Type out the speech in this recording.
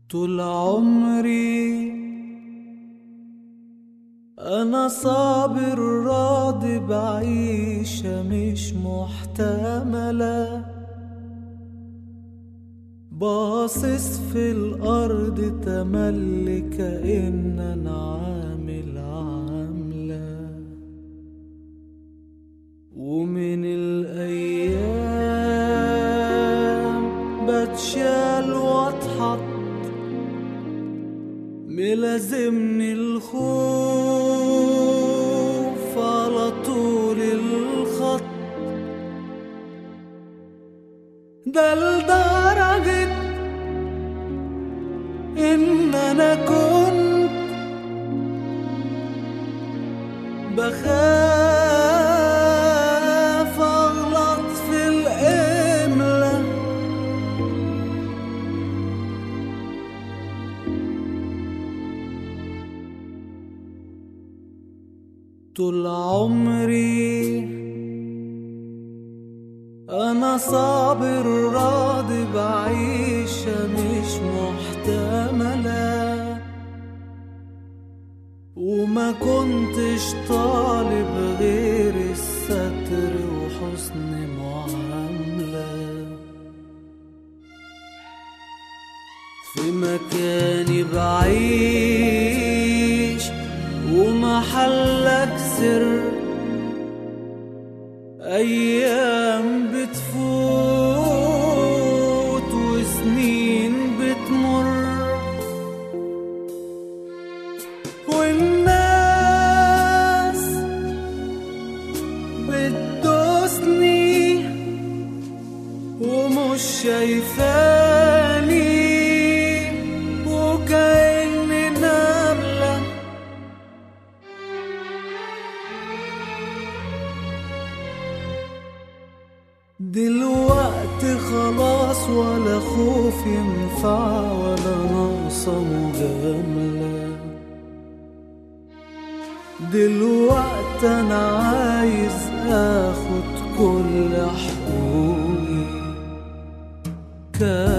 طول عمري أنا صابر راضي بعيشة مش محتملة باصص في الأرض تملي كأن أنا عامل عاملة ومن الأيام بتشال واتحط ملازمني الخوف على طول الخط ده لدرجة إن أنا كنت بخاف أغلط في الإملا طول عمري أنا صابر راضي بعيشة مش محتملة وما كنتش طالب غير الستر وحسن معاملة في مكاني بعيش ومحلك سر أيام بتفوت وسنين بتمر والناس بتدوسني ومش شايفاني وكأني نملة دلوقتي خلاص ولا خوف ينفع ولا ناقصة مجاملة دلوقتي أنا عايز آخد كل حقوقي كان